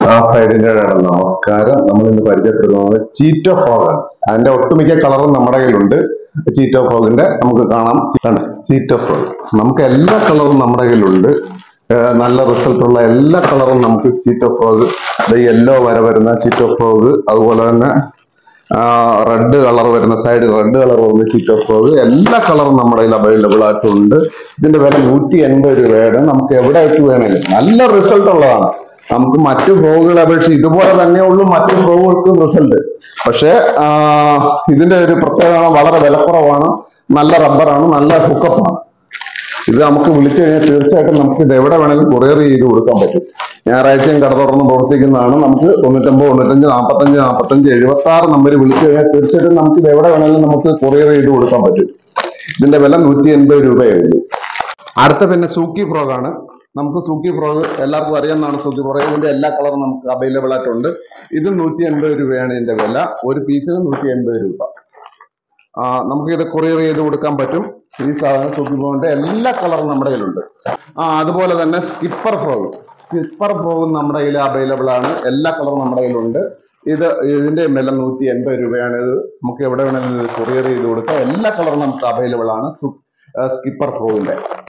ആ സൈഡിന്റെ നമസ്കാരം നമ്മൾ ഇന്ന് പരിചയപ്പെടുന്നത് ചീറ്റോ ഫ്രോഗ് ആണ് അതിന്റെ ഒട്ടുമിക്ക കളറും നമ്മുടെ കയ്യിലുണ്ട് ചീറ്റോ ഫ്രോഗിന്റെ നമുക്ക് കാണാം ചീറ്റോ ഫ്രോഗ് നമുക്ക് എല്ലാ കളറും നമ്മുടെ കയ്യിലുണ്ട് ഏഹ് നല്ല റിസൾട്ട് ഉള്ള എല്ലാ കളറും നമുക്ക് ചീറ്റോ ഫ്രോഗ് യെല്ലോ വര വരുന്ന ചീറ്റോ ഫ്രോഗ് അതുപോലെ തന്നെ റെഡ് കളർ വരുന്ന സൈഡ് റെഡ് കളർ വരുന്ന ചീറ്റോ ഫ്രോഗ് എല്ലാ കളറും നമ്മുടെ കയ്യിൽ അവൈലബിൾ ആയിട്ടുണ്ട് ഇതിന്റെ വില നൂറ്റി എൺപത് രൂപയാണ് നമുക്ക് എവിടെ വെച്ച് വേണമെങ്കിലും നല്ല റിസൾട്ട് ഉള്ളതാണ് നമുക്ക് മറ്റു ഫ്രോഗുകളെ അപേക്ഷിച്ച് ഇതുപോലെ തന്നെ ഉള്ളൂ മറ്റു ഫ്രോഗുകൾക്കും റിസൾട്ട് പക്ഷേ ആ, ഇതിന്റെ ഒരു പ്രത്യേകത വളരെ വിലക്കുറവാണ് നല്ല റബ്ബറാണ് നല്ല ഹുക്കപ്പാണ് ഇത് നമുക്ക് വിളിച്ചു കഴിഞ്ഞാൽ തീർച്ചയായിട്ടും നമുക്ക് ഇത് എവിടെ വേണമെങ്കിലും കൊറിയർ ചെയ്ത് കൊടുക്കാൻ പറ്റും ഞായറാഴ്ചയും കട തുറന്ന് പ്രവർത്തിക്കുന്നതാണ് നമുക്ക് തൊണ്ണൂറ്റൊമ്പത് തൊണ്ണൂറ്റഞ്ച് നാൽപ്പത്തഞ്ച് നാൽപ്പത്തഞ്ച് എഴുപത്തി ആറ് നമ്പർ വിളിച്ചു കഴിഞ്ഞാൽ തീർച്ചയായിട്ടും നമുക്ക് ഇത് എവിടെ വേണമെങ്കിലും നമുക്ക് കൊറിയർ ചെയ്ത് കൊടുക്കാൻ പറ്റും ഇതിന്റെ വില നൂറ്റി എൺപത് രൂപയേ ഉള്ളൂ അടുത്ത പിന്നെ സൂക്കി ഫ്രോഗ് ആണ് നമുക്ക് സൂക്കി ഫ്രോഗ് എല്ലാവർക്കും അറിയാവുന്നതാണ് സൂക്കി ഫ്രോഗ് ഇതിന്റെ എല്ലാ കളറും നമുക്ക് അവൈലബിൾ ആയിട്ടുണ്ട് ഇത് നൂറ്റി എൺപത് രൂപയാണ് ഇതിന്റെ വില ഒരു പീസിന് നൂറ്റി എൺപത് രൂപ ആ, നമുക്ക് ഇത് കൊറിയർ ചെയ്ത് കൊടുക്കാൻ പറ്റും ഈ സാധനം സൂക്കി ഫ്രോഗിന്റെ എല്ലാ കളറും നമ്മുടെ കയ്യിലുണ്ട് ആ അതുപോലെ തന്നെ സ്കിപ്പർ ഫ്രോഗ് സ്കിപ്പർ ഫ്രോഗും നമ്മുടെ കയ്യിൽ അവൈലബിൾ ആണ് എല്ലാ കളറും നമ്മുടെ കയ്യിലുണ്ട് ഇത് ഇതിന്റെ വില നൂറ്റി എൺപത് രൂപയാണ് ഇത് നമുക്ക് എവിടെ വേണമെങ്കിലും കൊറിയർ ചെയ്ത് കൊടുക്കാം എല്ലാ കളറും നമുക്ക് അവൈലബിൾ ആണ് സ്കിപ്പർ ഫ്രോഗിന്റെ